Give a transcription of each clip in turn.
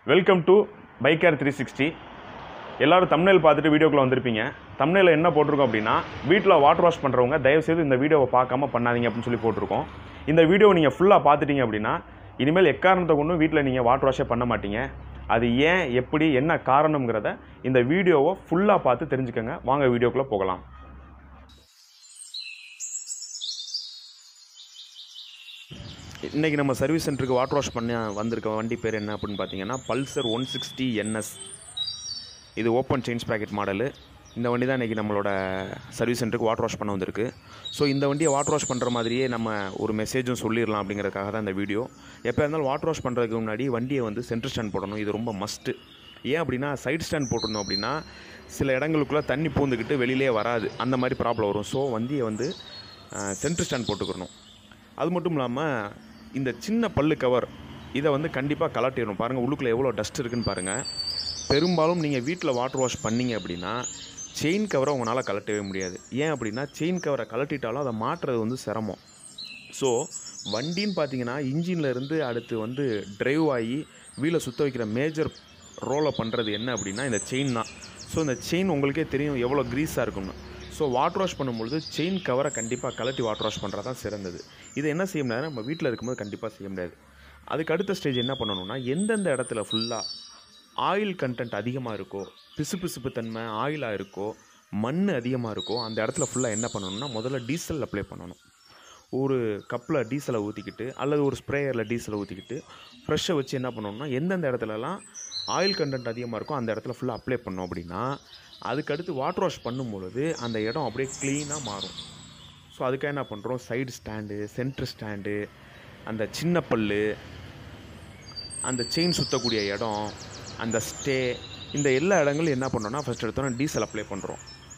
welcome to biker three sixty எல்லோரும் தமிழில் பார்த்துட்டு வீடியோக்குள்ளே வந்திருப்பீங்க தமிழில் என்ன போட்டிருக்கோம் அப்படின்னா வீட்டில் வாட்டர் வாஷ் பண்ணுறவங்க தயவுசெய்து இந்த வீடியோவை பார்க்காம பண்ணாதீங்க அப்படின்னு சொல்லி போட்டிருக்கோம் இந்த வீடியோவை நீங்கள் ஃபுல்லாக பார்த்துட்டீங்க அப்படின்னா இனிமேல் எக்காரணத்தை கொண்டும் வீட்டில் நீங்கள் வாட்டர் வாஷே பண்ண மாட்டீங்க அது ஏன் எப்படி என்ன காரணங்கிறத இந்த வீடியோவை ஃபுல்லாக பார்த்து தெரிஞ்சுக்கங்க வாங்க வீடியோக்குள்ளே போகலாம் இன்றைக்கி நம்ம சர்வீஸ் சென்டருக்கு வாட்டர் வாஷ் பண்ண வந்திருக்க வண்டி பேர் என்ன அப்படின்னு பார்த்தீங்கன்னா பல்சர் ஒன் சிக்ஸ்டி என்எஸ் இது ஓப்பன் செயின்ஸ் ப்ராக்கெட் மாடலு இந்த வண்டி தான் இன்றைக்கி நம்மளோட சர்வீஸ் சென்டருக்கு வாட்டர் வாஷ் பண்ண வந்திருக்கு ஸோ இந்த வண்டியை வாட்டர் வாஷ் பண்ணுற மாதிரியே நம்ம ஒரு மெசேஜும் சொல்லிடலாம் அப்படிங்கிறதுக்காக தான் இந்த வீடியோ எப்போ இருந்தாலும் வாட்டர் வாஷ் பண்ணுறதுக்கு முன்னாடி வண்டியை வந்து சென்டர் ஸ்டாண்ட் போடணும் இது ரொம்ப மஸ்ட்டு ஏன் அப்படின்னா சைடு ஸ்டாண்ட் போட்டிருந்தோம் அப்படின்னா சில இடங்களுக்குள்ளே தண்ணி பூந்துக்கிட்டு வெளியிலே வராது அந்த மாதிரி ப்ராப்ளம் வரும் ஸோ வண்டியை வந்து சென்டர் ஸ்டாண்ட் போட்டுக்கிறணும் அது மட்டும் இல்லாமல் இந்த சின்ன பல்லு கவர் இதை வந்து கண்டிப்பாக கலட்டிடணும் பாருங்கள் உள்ளுக்குள்ளே எவ்வளோ டஸ்ட் இருக்குன்னு பாருங்கள் பெரும்பாலும் நீங்கள் வீட்டில் வாட்டர் வாஷ் பண்ணீங்க அப்படின்னா செயின் கவரை உங்களால் கலட்டவே முடியாது ஏன் அப்படின்னா செயின் கவரை கலட்டிட்டாலும் அதை மாட்டுறது வந்து சிரமம் ஸோ வண்டின்னு பார்த்தீங்கன்னா இன்ஜின்ல இருந்து அடுத்து வந்து டிரைவ் ஆகி வீலை சுத்த வைக்கிற மேஜர் ரோலை பண்ணுறது என்ன அப்படின்னா இந்த செயின் தான் ஸோ இந்த செயின் உங்களுக்கே தெரியும் எவ்வளோ க்ரீஸாக இருக்கும்னு ஸோ வாட்டர் வாஷ் பண்ணும்பொழுது செயின் கவரை கண்டிப்பாக கலட்டி வாட்டர் வாஷ் பண்ணுறது தான் சிறந்தது இது என்ன செய்ய முடியாது நம்ம வீட்டில் இருக்கும்போது கண்டிப்பாக செய்ய முடியாது அதுக்கு அடுத்த ஸ்டேஜ் என்ன பண்ணணும்னா எந்தெந்த இடத்துல ஃபுல்லாக ஆயில் கண்டென்ட் அதிகமாக இருக்கோ பிசுபிசுப்பு தன்மை ஆயிலாக இருக்கோ மண் அதிகமாக இருக்கோ அந்த இடத்துல ஃபுல்லாக என்ன பண்ணணும்னா முதல்ல டீசல் அப்ளை பண்ணணும் ஒரு கப்பில் டீசலை ஊற்றிக்கிட்டு அல்லது ஒரு ஸ்ப்ரேயரில் டீசலை ஊற்றிக்கிட்டு ஃப்ரெஷ்ஷை வச்சு என்ன பண்ணணும்னா எந்தெந்த இடத்துலலாம் ஆயில் கண்டென்ட் அதிகமாக இருக்கோ அந்த இடத்துல ஃபுல்லாக அப்ளை பண்ணோம் அப்படின்னா அதுக்கடுத்து வாட்டர் வாஷ் பண்ணும்பொழுது அந்த இடம் அப்படியே க்ளீனாக மாறும் ஸோ அதுக்காக என்ன பண்ணுறோம் சைடு ஸ்டாண்டு சென்ட்ரு ஸ்டாண்டு அந்த சின்ன பல்லு அந்த செயின் சுற்றக்கூடிய இடம் அந்த ஸ்டே இந்த எல்லா இடங்களும் என்ன பண்ணோம்னா ஃபஸ்ட் எடுத்தோன்னா டீசல் அப்ளை பண்ணுறோம்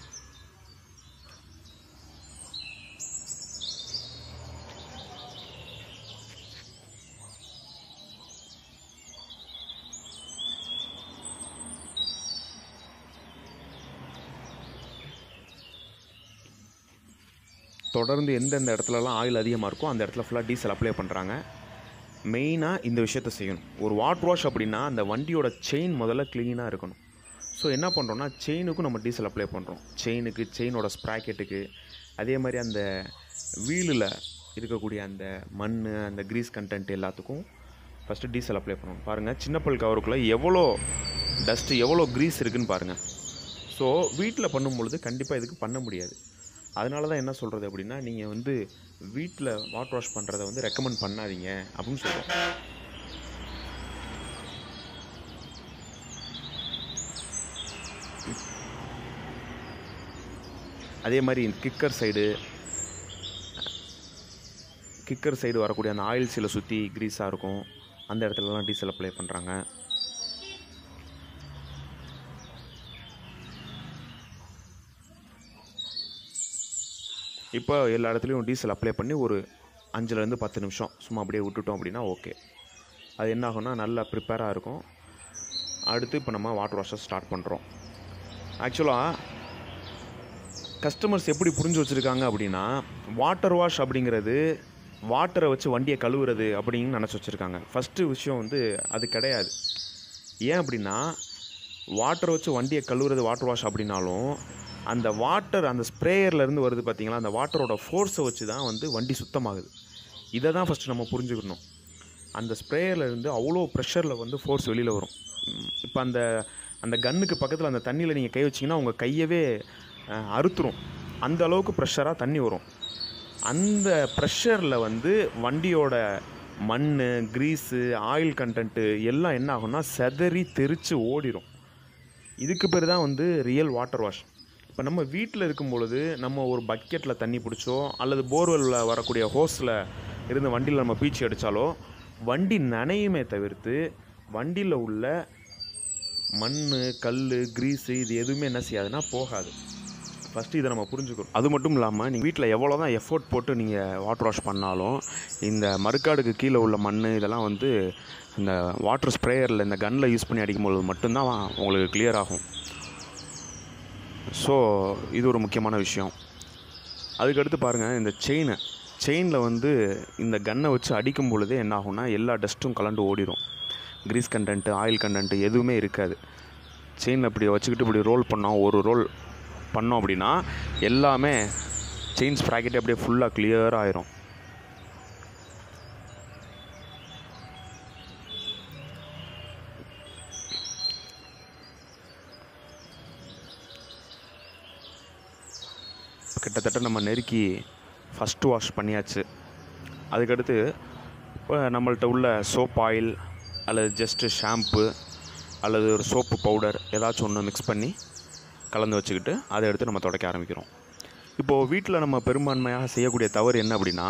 தொடர்ந்து எந்தெந்த இடத்துலலாம் ஆயில் அதிகமாக இருக்கோ அந்த இடத்துல ஃபுல்லாக டீசல் அப்ளை பண்ணுறாங்க மெயினாக இந்த விஷயத்த செய்யணும் ஒரு வாட்டர் வாஷ் அப்படின்னா அந்த வண்டியோட செயின் முதல்ல க்ளீனாக இருக்கணும் ஸோ என்ன பண்ணுறோம்னா செயினுக்கும் நம்ம டீசல் அப்ளை பண்ணுறோம் செயினுக்கு செயினோட ஸ்ப்ராக்கெட்டுக்கு அதே மாதிரி அந்த வீலில் இருக்கக்கூடிய அந்த மண் அந்த க்ரீஸ் கண்டென்ட் எல்லாத்துக்கும் ஃபஸ்ட்டு டீசல் அப்ளை பண்ணணும் பாருங்கள் சின்ன பல் கவருக்குள்ளே எவ்வளோ டஸ்ட்டு எவ்வளோ க்ரீஸ் இருக்குன்னு பாருங்கள் ஸோ வீட்டில் பண்ணும்பொழுது கண்டிப்பாக இதுக்கு பண்ண முடியாது அதனால தான் என்ன சொல்கிறது அப்படின்னா நீங்கள் வந்து வீட்டில் வாட்டர் வாஷ் பண்ணுறத வந்து ரெக்கமெண்ட் பண்ணாதீங்க அப்படின்னு சொல்கிறோம் அதே மாதிரி கிக்கர் சைடு கிக்கர் சைடு வரக்கூடிய அந்த ஆயில் சீலை சுற்றி க்ரீஸாக இருக்கும் அந்த இடத்துலலாம் டீசல் அப்ளை பண்ணுறாங்க இப்போ எல்லா இடத்துலையும் டீசல் அப்ளை பண்ணி ஒரு அஞ்சுலேருந்து பத்து நிமிஷம் சும்மா அப்படியே விட்டுட்டோம் அப்படின்னா ஓகே அது என்ன ஆகும்னா நல்லா ப்ரிப்பேராக இருக்கும் அடுத்து இப்போ நம்ம வாட்டர் வாஷை ஸ்டார்ட் பண்ணுறோம் ஆக்சுவலாக கஸ்டமர்ஸ் எப்படி புரிஞ்சு வச்சுருக்காங்க அப்படின்னா வாட்டர் வாஷ் அப்படிங்கிறது வாட்டரை வச்சு வண்டியை கழுவுறது அப்படின்னு நினச்சி வச்சுருக்காங்க ஃபஸ்ட்டு விஷயம் வந்து அது கிடையாது ஏன் அப்படின்னா வாட்டரை வச்சு வண்டியை கழுவுறது வாட்டர் வாஷ் அப்படின்னாலும் அந்த வாட்டர் அந்த ஸ்ப்ரேயர்லேருந்து வருது பார்த்தீங்களா அந்த வாட்டரோட ஃபோர்ஸை வச்சு தான் வந்து வண்டி சுத்தமாகுது இதை தான் ஃபஸ்ட்டு நம்ம புரிஞ்சுக்கணும் அந்த ஸ்ப்ரேயர்லேருந்து அவ்வளோ ப்ரெஷரில் வந்து ஃபோர்ஸ் வெளியில் வரும் இப்போ அந்த அந்த கன்னுக்கு பக்கத்தில் அந்த தண்ணியில் நீங்கள் கை வச்சிங்கன்னா உங்கள் கையவே அஹ், அறுத்துரும் அந்த அளவுக்கு ப்ரெஷராக தண்ணி வரும் அந்த ப்ரெஷரில் வந்து வண்டியோட மண் க்ரீஸு ஆயில் கண்டென்ட்டு எல்லாம் என்ன ஆகும்னா செதறி தெரித்து ஓடிடும் இதுக்கு பேர் தான் வந்து ரியல் வாட்டர் வாஷ் இப்போ நம்ம வீட்டில் இருக்கும் பொழுது நம்ம ஒரு பக்கெட்டில் தண்ணி பிடிச்சோ அல்லது போர்வெல்லில் வரக்கூடிய ஹோஸில் இருந்து வண்டியில் நம்ம பீச்சி அடித்தாலோ வண்டி நனையுமே தவிர்த்து வண்டியில் உள்ள மண் கல் க்ரீஸு இது எதுவுமே என்ன செய்யாதுன்னா போகாது ஃபஸ்ட்டு இதை நம்ம புரிஞ்சுக்கணும் அது மட்டும் இல்லாமல் நீங்கள் வீட்டில் எவ்வளோ தான் எஃபோர்ட் போட்டு நீங்கள் வாட்டர் வாஷ் பண்ணாலும் இந்த மறுக்காடுக்கு கீழே உள்ள மண் இதெல்லாம் வந்து இந்த வாட்டர் ஸ்ப்ரேயரில் இந்த கன்னில் யூஸ் பண்ணி அடிக்கும்போது மட்டும்தான் உங்களுக்கு கிளியர் ஆகும் ஸோ இது ஒரு முக்கியமான விஷயம் அதுக்கடுத்து பாருங்கள் இந்த செயின் செயினில் வந்து இந்த கன்னை வச்சு அடிக்கும் பொழுதே என்ன ஆகும்னா எல்லா டஸ்ட்டும் கலண்டு ஓடிடும் கிரீஸ் கண்டென்ட்டு ஆயில் கண்டென்ட்டு எதுவுமே இருக்காது செயின் அப்படி வச்சுக்கிட்டு இப்படி ரோல் பண்ணோம் ஒரு ரோல் பண்ணோம் அப்படின்னா எல்லாமே செயின் ஸ்ப்ராக்கெட் அப்படியே ஃபுல்லாக கிளியர் ஆயிரும் கிட்டத்தட்ட நம்ம நெருக்கி ஃபஸ்ட்டு வாஷ் பண்ணியாச்சு அதுக்கடுத்து இப்போ நம்மள்ட்ட உள்ள சோப் ஆயில் அல்லது ஜஸ்ட்டு ஷாம்பு அல்லது ஒரு சோப்பு பவுடர் ஏதாச்சும் ஒன்று மிக்ஸ் பண்ணி கலந்து வச்சுக்கிட்டு அதை எடுத்து நம்ம துடைக்க ஆரம்பிக்கிறோம் இப்போது வீட்டில் நம்ம பெரும்பான்மையாக செய்யக்கூடிய தவறு என்ன அப்படின்னா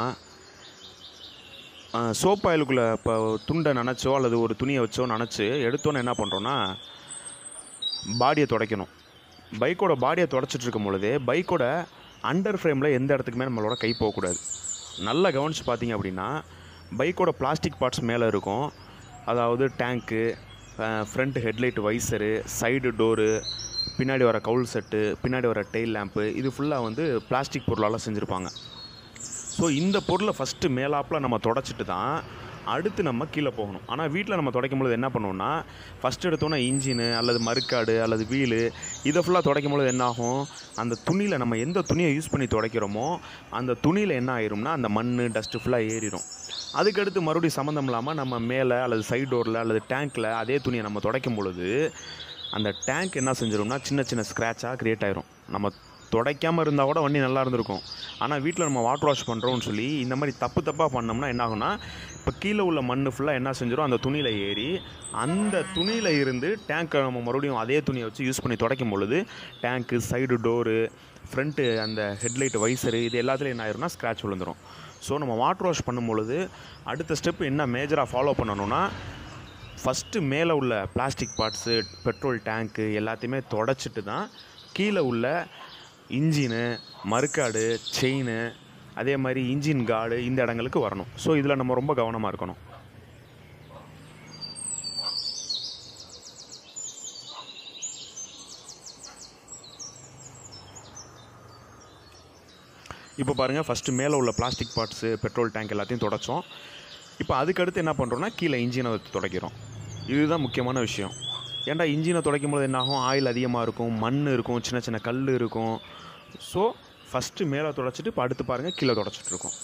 சோப் ஆயிலுக்குள்ளே இப்போ துண்டை நனைச்சோ அல்லது ஒரு துணியை வச்சோ நனைச்சி எடுத்தோன்னே என்ன பண்ணுறோன்னா பாடியை துடைக்கணும் பைக்கோட பாடியை தொடச்சிட்டு இருக்கும் பொழுதே பைக்கோட அண்டர் ஃப்ரேமில் எந்த இடத்துக்குமே நம்மளோட கை போகக்கூடாது நல்லா கவனித்து பார்த்தீங்க அப்படின்னா பைக்கோட பிளாஸ்டிக் பார்ட்ஸ் மேலே இருக்கும் அதாவது tank front headlight visor side door பின்னாடி வர கவுல் செட்டு பின்னாடி வர டெயில் லேம்ப்பு இது ஃபுல்லாக வந்து பிளாஸ்டிக் பொருளால் செஞ்சுருப்பாங்க ஸோ இந்த பொருளை ஃபஸ்ட்டு மேலாப்பில் நம்ம தொடச்சிட்டு தான் அடுத்து நம்ம கீழே போகணும் ஆனால் வீட்டில் நம்ம துடைக்கும் பொழுது என்ன பண்ணுவோம்னா ஃபஸ்ட் எடுத்தோன்னே இன்ஜினு அல்லது மறுக்காடு அல்லது வீலு இதை ஃபுல்லாக துடைக்கும் பொழுது என்ன ஆகும் அந்த துணியில் நம்ம எந்த துணியை யூஸ் பண்ணி துடைக்கிறோமோ அந்த துணியில் என்ன ஆயிரும்னா அந்த மண் டஸ்ட்டு ஃபுல்லாக ஏறிடும் அதுக்கடுத்து மறுபடியும் சம்மந்தம் இல்லாமல் நம்ம மேலே அல்லது சைட் டோரில் அல்லது டேங்க்கில் அதே துணியை நம்ம துடைக்கும் பொழுது அந்த டேங்க் என்ன செஞ்சிடும்னா சின்ன சின்ன ஸ்க்ராட்சாக க்ரியேட் ஆயிரும் நம்ம துடைக்காமல் இருந்தால் கூட வண்டி நல்லா இருந்திருக்கும் ஆனால் வீட்டில் நம்ம வாட்டர் வாஷ் பண்ணுறோம்னு சொல்லி இந்த மாதிரி தப்பு தப்பாக பண்ணோம்னா என்ன ஆகும்னா இப்போ கீழே உள்ள மண் ஃபுல்லாக என்ன செஞ்சிடும் அந்த துணியில் ஏறி அந்த துணியில் இருந்து டேங்க்கை நம்ம மறுபடியும் அதே துணியை வச்சு யூஸ் பண்ணி துடைக்கும் பொழுது டேங்க்கு சைடு டோரு ஃப்ரண்ட்டு அந்த ஹெட்லைட் வைசரு இது எல்லாத்துலேயும் என்ன ஆயிரும்னா ஸ்க்ராட்ச் விழுந்துடும் ஸோ நம்ம வாட்டர் வாஷ் பண்ணும் பொழுது அடுத்த ஸ்டெப் என்ன மேஜராக ஃபாலோ பண்ணணும்னா ஃபஸ்ட்டு மேலே உள்ள பிளாஸ்டிக் பார்ட்ஸு பெட்ரோல் டேங்க்கு எல்லாத்தையுமே தொடச்சிட்டு தான் கீழே உள்ள இன்ஜினு மறுக்காடு செயின் அதே மாதிரி இன்ஜின் கார்டு இந்த இடங்களுக்கு வரணும் ஸோ இதில் நம்ம ரொம்ப கவனமாக இருக்கணும் இப்போ பாருங்கள் ஃபஸ்ட்டு மேலே உள்ள பிளாஸ்டிக் பார்ட்ஸு பெட்ரோல் டேங்க் எல்லாத்தையும் தொடச்சோம் இப்போ அதுக்கடுத்து என்ன பண்ணுறோன்னா கீழே இன்ஜினை துடைக்கிறோம் இதுதான் முக்கியமான விஷயம் ஏன்டா இன்ஜினை துடைக்கும் போது என்னாகும் ஆயில் அதிகமாக இருக்கும் மண் இருக்கும் சின்ன சின்ன கல் இருக்கும் ஸோ ஃபஸ்ட்டு மேலே துடைச்சிட்டு இப்போ அடுத்து பாருங்கள் கீழே துடைச்சிட்ருக்கோம்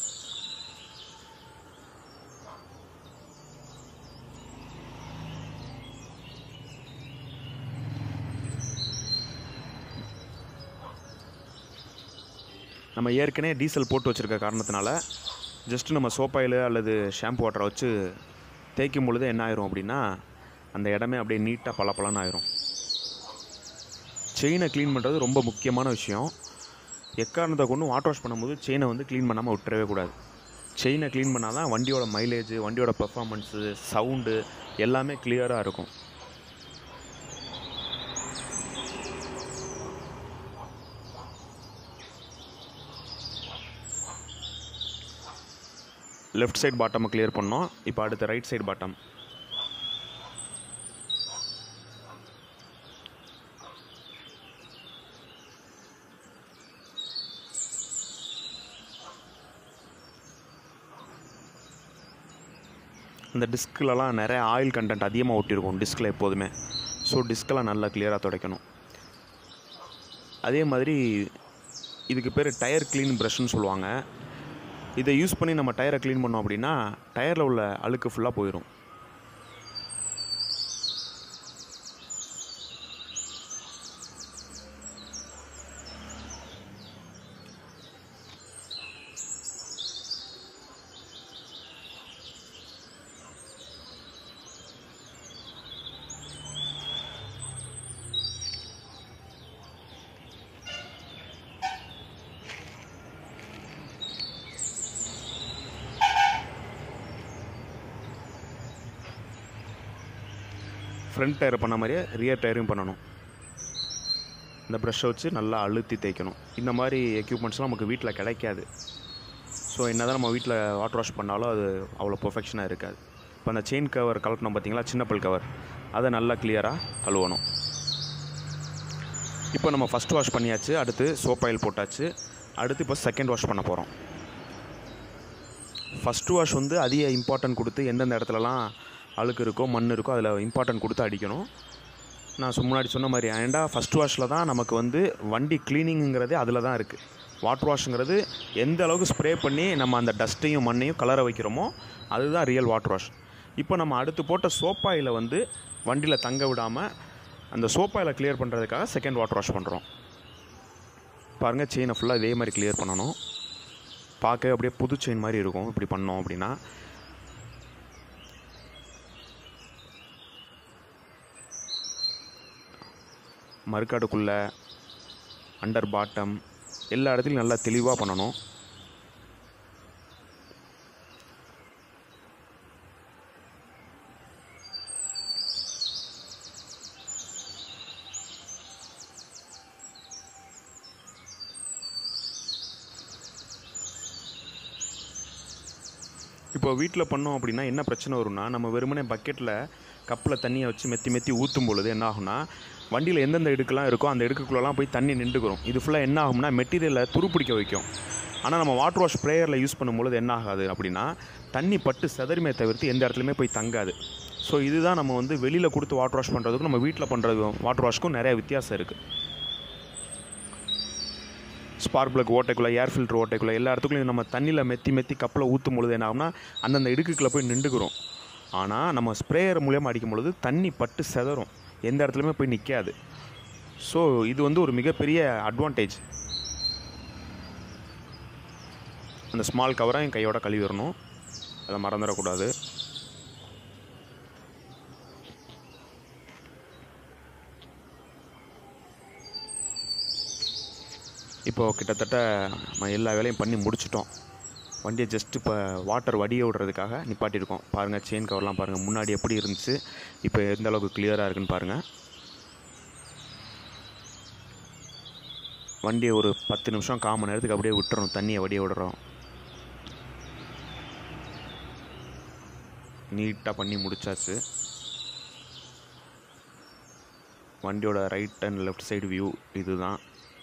நம்ம ஏற்கனவே டீசல் போட்டு வச்சுருக்க காரணத்தினால ஜஸ்ட்டு நம்ம சோப் ஆயில் அல்லது ஷாம்பு வாட்டரை வச்சு தேய்க்கும் பொழுது என்ன ஆயிரும் அப்படின்னா அந்த இடமே அப்படியே நீட்டாக பளபளன்னு ஆயிரும் செயினை க்ளீன் பண்ணுறது ரொம்ப முக்கியமான விஷயம் எக்காரணத்தை கொண்டு வாட்டர் வாஷ் பண்ணும்போது செயினை வந்து க்ளீன் பண்ணாமல் விட்டுறவே கூடாது செயினை க்ளீன் பண்ணால் தான் வண்டியோட மைலேஜ் வண்டியோட பெர்ஃபார்மன்ஸு சவுண்டு எல்லாமே கிளியராக இருக்கும் லெஃப்ட் சைடு பாட்டமை கிளியர் பண்ணோம் இப்போ அடுத்த ரைட் சைடு பாட்டம் இந்த டிஸ்கிலலாம் நிறைய ஆயில் கண்டென்ட் அதிகமாக ஒட்டியிருக்கும் டிஸ்கில் எப்போதுமே ஸோ டிஸ்கெல்லாம் நல்லா கிளியராக துடைக்கணும் அதே மாதிரி இதுக்கு பேர் டயர் க்ளீன் ப்ரஷ்னு சொல்லுவாங்க இதை யூஸ் பண்ணி நம்ம டயரை க்ளீன் பண்ணோம் அப்படின்னா டயரில் உள்ள அழுக்கு ஃபுல்லாக போயிடும் ஃப்ரண்ட் டயர் பண்ண மாதிரியே ரியர் டயரையும் பண்ணணும் இந்த ப்ரஷ்ஷை வச்சு நல்லா அழுத்தி தேய்க்கணும் இந்த மாதிரி எக்யூப்மெண்ட்ஸ்லாம் நமக்கு வீட்டில் கிடைக்காது ஸோ என்ன தான் நம்ம வீட்டில் வாட்டர் வாஷ் பண்ணாலும் அது அவ்வளோ பர்ஃபெக்ஷனாக இருக்காது இப்போ அந்த செயின் கவர் கலட்டணும் பார்த்தீங்களா சின்ன பல் கவர் அதை நல்லா கிளியராக கழுவணும் இப்போ நம்ம ஃபஸ்ட் வாஷ் பண்ணியாச்சு அடுத்து சோப் ஆயில் போட்டாச்சு அடுத்து இப்போ செகண்ட் வாஷ் பண்ண போகிறோம் ஃபஸ்ட்டு வாஷ் வந்து அதிக இம்பார்ட்டன்ட் கொடுத்து எந்தெந்த இடத்துலலாம் அழுக்கு இருக்கோ மண் இருக்கோ அதில் இம்பார்ட்டன்ட் கொடுத்து அடிக்கணும் நான் சு- முன்னாடி சொன்ன மாதிரி ஏன்டா ஃபஸ்ட் வாஷில் தான் நமக்கு வந்து வண்டி க்ளீனிங்கிறதே அதில் தான் இருக்குது வாட்டர் வாஷ்ங்கிறது எந்த அளவுக்கு ஸ்ப்ரே பண்ணி நம்ம அந்த டஸ்ட்டையும் மண்ணையும் கலர வைக்கிறோமோ அதுதான் ரியல் வாட்டர் வாஷ் இப்போ நம்ம அடுத்து போட்ட சோப்பாயில் வந்து வண்டியில் தங்க விடாமல் அந்த சோப்பாயில் கிளியர் பண்ணுறதுக்காக செகண்ட் வாட்டர் வாஷ் பண்ணுறோம் பாருங்கள் செயினை ஃபுல்லாக இதே மாதிரி கிளியர் பண்ணணும் பார்க்க அப்படியே புது செயின் மாதிரி இருக்கும் இப்படி பண்ணோம் அப்படின்னா மறுக்காடுக்குள்ளே அண்டர் பாட்டம் எல்லா இடத்துலையும் நல்லா தெளிவாக பண்ணணும் இப்போ வீட்டில் பண்ணோம் அப்படின்னா என்ன பிரச்சனை வரும்னா நம்ம வெறுமனே பக்கெட்டில் கப்பில் தண்ணியை வச்சு மெத்தி மெத்தி ஊற்றும் பொழுது என்ன ஆகும்னா வண்டியில் எந்தெந்த இடுக்கெல்லாம் இருக்கோ அந்த இடுக்குள்ளெல்லாம் போய் தண்ணி நின்றுக்கிறோம் இது ஃபுல்லாக என்ன ஆகும்னா மெட்டீரியலை துருப்பிடிக்க வைக்கும் ஆனால் நம்ம வாட்டர் வாஷ் ப்ரேயரில் யூஸ் பண்ணும்பொழுது என்ன ஆகாது அப்படின்னா தண்ணி பட்டு செதறுமே தவிர்த்து எந்த இடத்துலையுமே போய் தங்காது ஸோ இதுதான் நம்ம வந்து வெளியில் கொடுத்து வாட்டர் வாஷ் பண்ணுறதுக்கும் நம்ம வீட்டில் பண்ணுறது வாட்டர் வாஷ்க்கும் நிறைய வித்தியாசம் இருக்குது ஸ்பார்க் பிளக் ஓட்டைக்குள்ளே ஏர் ஃபில்டர் ஓட்டைக்குள்ளே எல்லா இடத்துக்குள்ளேயும் நம்ம தண்ணியில் மெத்தி மெத்தி கப்பில் ஊற்றும் பொழுது என்ன ஆகும்னா அந்தந்த இடுக்குக்குள்ளே போய் நின்றுக்கிறோம் ஆனால் நம்ம ஸ்ப்ரேயர் மூலியமாக அடிக்கும் பொழுது தண்ணி பட்டு செதறும் எந்த இடத்துலையுமே போய் நிற்காது ஸோ இது வந்து ஒரு மிகப்பெரிய அட்வான்டேஜ் அந்த ஸ்மால் கவரை என் கையோட கழுவிடணும் அதை மறந்துடக்கூடாது இப்போது கிட்டத்தட்ட நம்ம எல்லா வேலையும் பண்ணி முடிச்சிட்டோம் வண்டியை ஜஸ்ட் இப்போ வாட்டர் வடிய விடுறதுக்காக நிப்பாட்டியிருக்கோம் பாருங்கள் செயின் கவர்லாம் பாருங்கள் முன்னாடி எப்படி இருந்துச்சு இப்போ எந்த அளவுக்கு கிளியராக இருக்குன்னு பாருங்கள் வண்டியை ஒரு பத்து நிமிஷம் கால் மணி நேரத்துக்கு அப்படியே விட்டுறணும் தண்ணியை வடிய விடுறோம் நீட்டாக பண்ணி முடிச்சாச்சு வண்டியோட right and left side view இதுதான்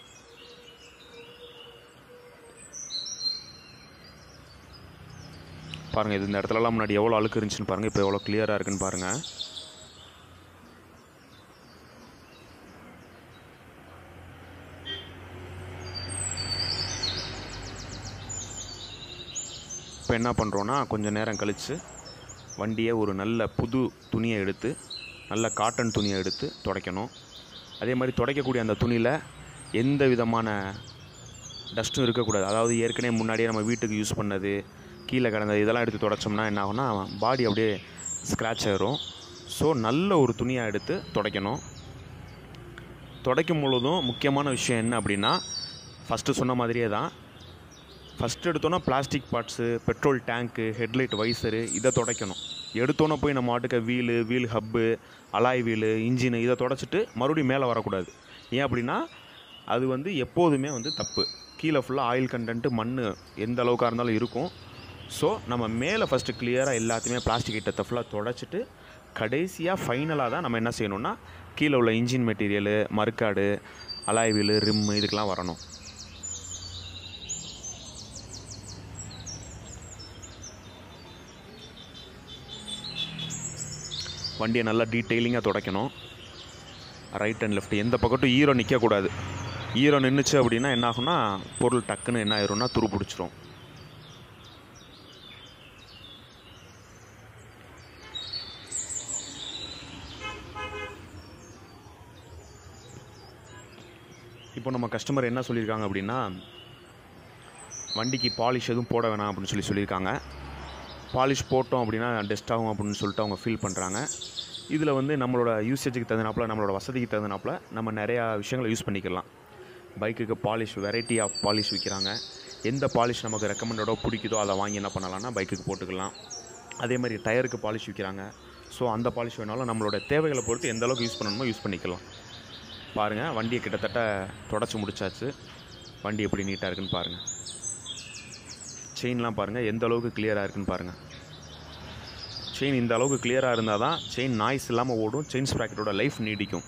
பாருங்கள் இது இந்த இடத்துலலாம் முன்னாடி எவ்வளோ அழுக்கு இருந்துச்சுன்னு பாருங்கள் இப்போ எவ்வளோ கிளியராக இருக்குன்னு பாருங்கள் இப்போ என்ன பண்ணுறோன்னா கொஞ்சம் நேரம் கழித்து வண்டியை ஒரு நல்ல புது துணியை எடுத்து நல்ல காட்டன் துணியை எடுத்து துடைக்கணும் அதே மாதிரி துடைக்கக்கூடிய அந்த துணியில் எந்த விதமான டஸ்ட்டும் இருக்கக்கூடாது அதாவது ஏற்கனவே முன்னாடியே நம்ம வீட்டுக்கு யூஸ் பண்ணது கீழே கிடந்தது இதெல்லாம் எடுத்து துடைச்சோம்னா என்ன ஆகும்னா பாடி அப்படியே ஸ்க்ராட்ச் ஆயிரும் ஸோ நல்ல ஒரு துணியாக எடுத்து துடைக்கணும் துடைக்கும் பொழுதும் முக்கியமான விஷயம் என்ன அப்படின்னா ஃபஸ்ட்டு சொன்ன மாதிரியே தான் ஃபஸ்ட் எடுத்தோன்னா plastic parts petrol tank headlight visor இதை துடைக்கணும் எடுத்தோன்னே போய் நம்ம ஆட்டுக்க wheel wheel hub alloy wheel engine இதை துடைச்சிட்டு மறுபடியும் மேலே வரக்கூடாது ஏன் அப்படின்னா அது வந்து எப்போதுமே வந்து தப்பு கீழே ஃபுல்லாக ஆயில் கண்டென்ட்டு மண் எந்த அளவுக்காக இருந்தாலும் இருக்கும் ஸோ நம்ம மேலே ஃபஸ்ட்டு கிளியராக எல்லாத்தையுமே பிளாஸ்டிக் ஐட்டத்தை ஃபுல்லாக துடைச்சிட்டு கடைசியாக ஃபைனலாக தான் நம்ம என்ன செய்யணும்னா கீழே உள்ள இன்ஜின் மெட்டீரியலு மறுக்காடு அலாய் வீலு ரிம்மு இதுக்கெலாம் வரணும் வண்டியை நல்லா டீட்டெயிலிங்காக துடைக்கணும் ரைட் அண்ட் லெஃப்ட் எந்த பக்கட்டும் ஈரோ நிற்கக்கூடாது ஈரோ நின்றுச்சு அப்படின்னா என்ன ஆகும்னா பொருள் டக்குன்னு என்ன ஆயிரும்னா துரு பிடிச்சிரும் இப்போ நம்ம கஸ்டமர் என்ன சொல்லியிருக்காங்க அப்படின்னா வண்டிக்கு பாலிஷ் எதுவும் போட வேணாம் அப்படின்னு சொல்லி சொல்லியிருக்காங்க பாலிஷ் போட்டோம் அப்படின்னா டெஸ்ட் ஆகும் அப்படின்னு சொல்லிட்டு அவங்க ஃபீல் பண்ணுறாங்க இதில் வந்து நம்மளோட யூசேஜுக்கு தகுந்தாப்புல நம்மளோட வசதிக்கு தகுந்தாப்புல நம்ம நிறையா விஷயங்களை யூஸ் பண்ணிக்கலாம் பைக்குக்கு பாலிஷ் வெரைட்டி ஆஃப் பாலிஷ் விற்கிறாங்க எந்த பாலிஷ் நமக்கு ரெக்கமெண்டடோ பிடிக்குதோ அதை வாங்கி என்ன பண்ணலாம்னா பைக்குக்கு போட்டுக்கலாம் அதே மாதிரி டயருக்கு பாலிஷ் விற்கிறாங்க ஸோ அந்த பாலிஷ் வேணாலும் நம்மளோட தேவைகளை பொறுத்து எந்த அளவுக்கு யூஸ் பண்ணணுமோ யூஸ் பண்ணிக்கலாம் பாருங்கள் வண்டியை கிட்டத்தட்ட தொடச்சி முடிச்சாச்சு வண்டி எப்படி நீட்டாக இருக்குன்னு பாருங்கள் செயின்லாம் பாருங்கள் எந்த அளவுக்கு கிளியராக இருக்குன்னு பாருங்கள் செயின் இந்த அளவுக்கு கிளியராக இருந்தால் தான் செயின் நாய்ஸ் இல்லாமல் ஓடும் செயின் ஸ்ப்ராக்கெட்டோட லைஃப் நீடிக்கும்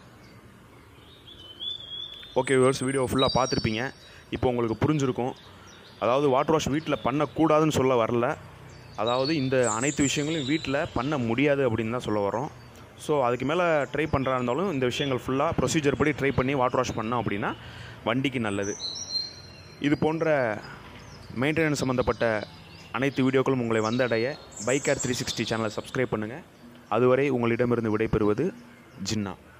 ஓகே வியூவர்ஸ் வீடியோ ஃபுல்லாக பார்த்துருப்பீங்க இப்போ உங்களுக்கு புரிஞ்சிருக்கும் அதாவது வாட்டர் வாஷ் வீட்டில் பண்ணக்கூடாதுன்னு சொல்ல வரல அதாவது இந்த அனைத்து விஷயங்களையும் வீட்டில் பண்ண முடியாது அப்படின்னு தான் சொல்ல வரோம் ஸோ அதுக்கு மேலே ட்ரை பண்ணுறா இருந்தாலும் இந்த விஷயங்கள் ஃபுல்லாக ப்ரொசீஜர் படி ட்ரை பண்ணி வாட்டர் வாஷ் பண்ணோம் அப்படின்னா வண்டிக்கு நல்லது இது போன்ற மெயின்டெனன்ஸ் சம்மந்தப்பட்ட அனைத்து வீடியோக்களும் உங்களை வந்தடைய பைக் கேர் த்ரீ சிக்ஸ்டி சேனலை சப்ஸ்கிரைப் பண்ணுங்கள் அதுவரை உங்களிடமிருந்து விடைபெறுவது ஜின்னா